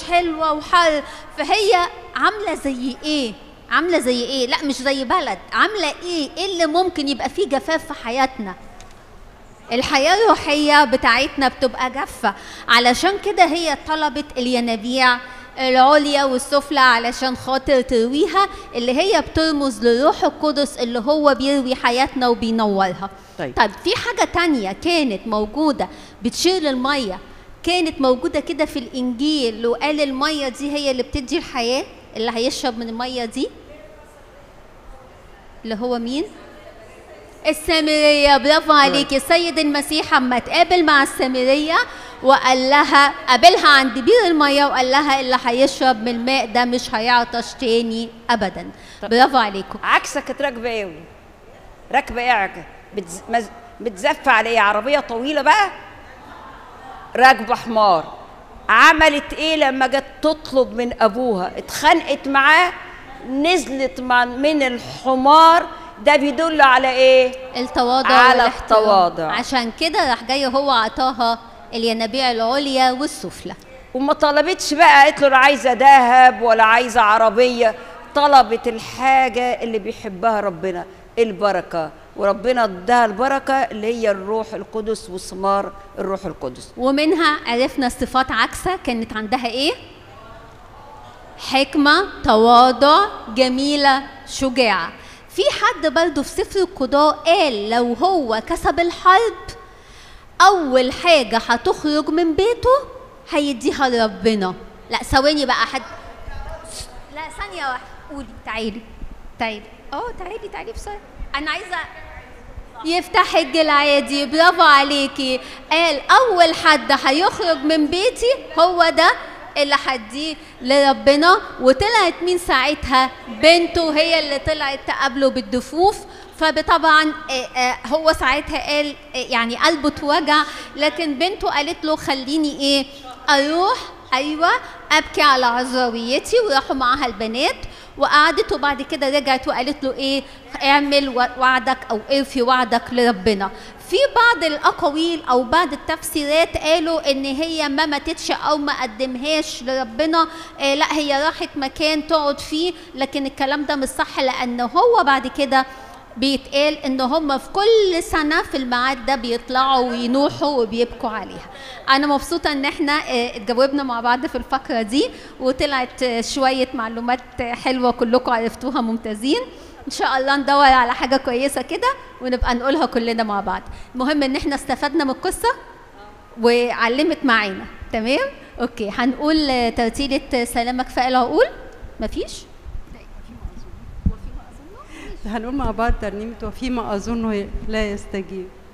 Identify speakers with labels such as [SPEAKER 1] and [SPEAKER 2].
[SPEAKER 1] حلوه وحر فهي عامله زي ايه عامله زي ايه لا مش زي بلد عامله ايه ايه اللي ممكن يبقى فيه جفاف في حياتنا الحياة الروحية بتاعتنا بتبقى جافة علشان كده هي طلبت الينابيع العليا والسفلى علشان خاطر ترويها اللي هي بترمز للروح القدس اللي هو بيروي حياتنا وبينورها
[SPEAKER 2] طيب.
[SPEAKER 1] طيب في حاجة تانية كانت موجودة بتشير للمية كانت موجودة كده في الإنجيل وقال المية دي هي اللي بتدي الحياة اللي هيشرب من المية دي اللي هو مين؟ السامرية برافو عليك السيد المسيح اما اتقابل مع السامرية وقال لها قابلها عند بير المية وقال لها اللي هيشرب من الماء ده مش هيعطش تاني ابدا برافو عليكم
[SPEAKER 2] عكسك كانت راكبه ايه راكبه ايه عكا بتز... مز... بتزف على ايه عربيه طويله بقى راكبه حمار عملت ايه لما جت تطلب من ابوها اتخانقت معاه نزلت مع من الحمار ده بيدل على ايه
[SPEAKER 1] التواضع
[SPEAKER 2] على
[SPEAKER 1] والاحترام.
[SPEAKER 2] التواضع.
[SPEAKER 1] عشان كده راح جاي هو عطاها الينابيع العليا والسفلى
[SPEAKER 2] وما طلبتش بقى قالت له لا عايزه ذهب ولا عايزه عربيه طلبت الحاجه اللي بيحبها ربنا البركه وربنا اداها البركه اللي هي الروح القدس وثمار الروح القدس
[SPEAKER 1] ومنها عرفنا صفات عكسة كانت عندها ايه حكمة تواضع جميلة شجاعة في حد برضه في سفر القضاء قال لو هو كسب الحرب أول حاجة هتخرج من بيته هيديها لربنا لا ثواني بقى حد لا ثانية واحدة قولي تعالي تعالي اه تعالي تعالي بسرعة أنا عايزة يفتح الجلعادي برافو عليكي قال اول حد هيخرج من بيتي هو ده اللي هديه لربنا وطلعت مين ساعتها بنته هي اللي طلعت تقابله بالدفوف فطبعا هو ساعتها قال آه، يعني قلبه اتوجع لكن بنته قالت له خليني ايه اروح ايوه ابكي على عذراويتي وراحوا معاها البنات وقعدت وبعد كده رجعت وقالت له ايه اعمل وعدك او ارفي وعدك لربنا في بعض الاقاويل او بعض التفسيرات قالوا ان هي ما ماتتش او ما قدمهاش لربنا آه لا هي راحت مكان تقعد فيه لكن الكلام ده مش صح لان هو بعد كده بيتقال ان هم في كل سنه في الميعاد ده بيطلعوا وينوحوا وبيبكوا عليها انا مبسوطه ان احنا آه، اتجاوبنا مع بعض في الفقره دي وطلعت آه، شويه معلومات آه، حلوه كلكم عرفتوها ممتازين ان شاء الله ندور على حاجه كويسه كده ونبقى نقولها كلنا مع بعض المهم ان احنا استفدنا من القصه وعلمت معانا تمام اوكي هنقول آه، ترتيله سلامك فاء العقول مفيش
[SPEAKER 3] هنقول مع بعض ترنيمة وفيما أظنه لا يستجيب